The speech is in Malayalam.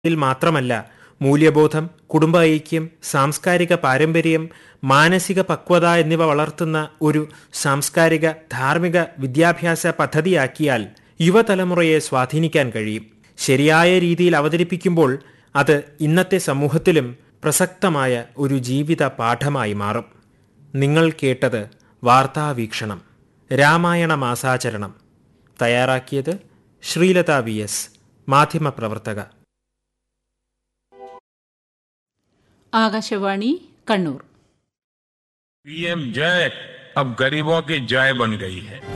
യിൽ മാത്രമല്ല മൂല്യബോധം കുടുംബ ഐക്യം സാംസ്കാരിക പാരമ്പര്യം മാനസിക പക്വത എന്നിവ വളർത്തുന്ന ഒരു സാംസ്കാരിക ധാർമ്മിക വിദ്യാഭ്യാസ പദ്ധതിയാക്കിയാൽ യുവതലമുറയെ സ്വാധീനിക്കാൻ കഴിയും ശരിയായ രീതിയിൽ അവതരിപ്പിക്കുമ്പോൾ അത് ഇന്നത്തെ സമൂഹത്തിലും പ്രസക്തമായ ഒരു ജീവിത പാഠമായി മാറും നിങ്ങൾ കേട്ടത് വാർത്താവീക്ഷണം രാമായണ മാസാചരണം തയ്യാറാക്കിയത് ശ്രീലത വി എസ് മാധ്യമപ്രവർത്തക ആകാശവാണി കണ്ണൂർ पीएम जय अब गरीबों की जय बन गई है